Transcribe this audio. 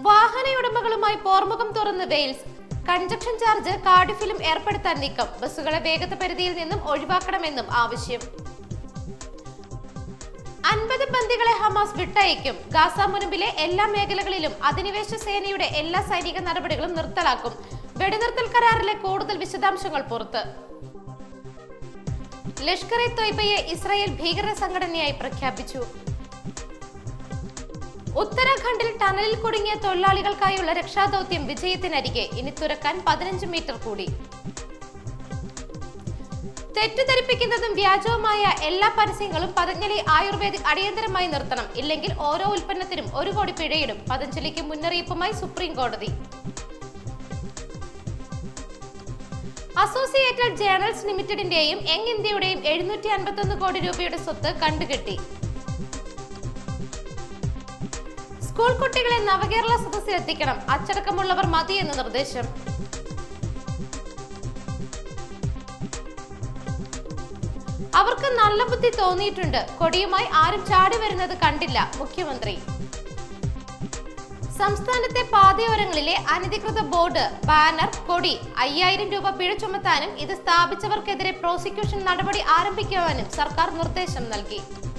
വാഹനയുടമകളുമായി പോർമുഖം തുറന്ന് Wales congestion charge കാർഡിഫിലും ഏർപ്പെടുത്താൻ നീക്കം ബസ്സുകളെ വേഗത പരിധിയിൽ നിന്നും ഒഴിവാക്കണമെന്നും ആവശ്യം അൻപത് ബന്ദികളെ ഹമാസ് വിട്ടയക്കും ഗാസ മുനമ്പിലെ എല്ലാ മേഖലകളിലും അധിനിവേശ സേനയുടെ എല്ലാ സൈനിക നടപടികളും നിർത്തലാക്കും വെടിനിർത്തൽ കരാറിലെ കൂടുതൽ വിശദാംശങ്ങൾ പുറത്ത് ലഷ്കർ ഇ തൊയ്ബയെ ഇസ്രായേൽ ഭീകര സംഘടനയായി പ്രഖ്യാപിച്ചു ഉത്തരാഖണ്ഡിൽ ടണലിൽ കുടുങ്ങിയ തൊഴിലാളികൾക്കായുള്ള രക്ഷാദൌത്യം വിജയത്തിനരികെ ഇനി തുറക്കാൻ പതിനഞ്ച് മീറ്റർ കൂടി തെറ്റിദ്ധരിപ്പിക്കുന്നതും വ്യാജവുമായ എല്ലാ പരസ്യങ്ങളും പതഞ്ജലി ആയുർവേദിക് അടിയന്തരമായി നിർത്തണം ഇല്ലെങ്കിൽ ഓരോ ഉൽപ്പന്നത്തിനും ഒരു കോടി പിഴയിടും പതഞ്ജലിക്ക് മുന്നറിയിപ്പുമായി സുപ്രീം കോടതി അസോസിയേറ്റഡ് ജേണൽസ് ലിമിറ്റഡിന്റെയും യങ് ഇന്ത്യയുടെയും എഴുന്നൂറ്റി അൻപത്തൊന്ന് കോടി രൂപയുടെ സ്വത്ത് കണ്ടുകെട്ടി സ്കൂൾ കുട്ടികളെ നവകേരള സദസ്സിൽ എത്തിക്കണം അച്ചടക്കമുള്ളവർ മതി എന്ന നിർദ്ദേശം അവർക്ക് നല്ല ബുദ്ധി തോന്നിയിട്ടുണ്ട് കൊടിയുമായി ആരും ചാടി വരുന്നത് കണ്ടില്ല മുഖ്യമന്ത്രി സംസ്ഥാനത്തെ പാതയോരങ്ങളിലെ അനധികൃത ബോർഡ് ബാനർ കൊടി അയ്യായിരം രൂപ പിഴ ചുമത്താനും ഇത് സ്ഥാപിച്ചവർക്കെതിരെ പ്രോസിക്യൂഷൻ നടപടി ആരംഭിക്കുവാനും സർക്കാർ നിർദ്ദേശം നൽകി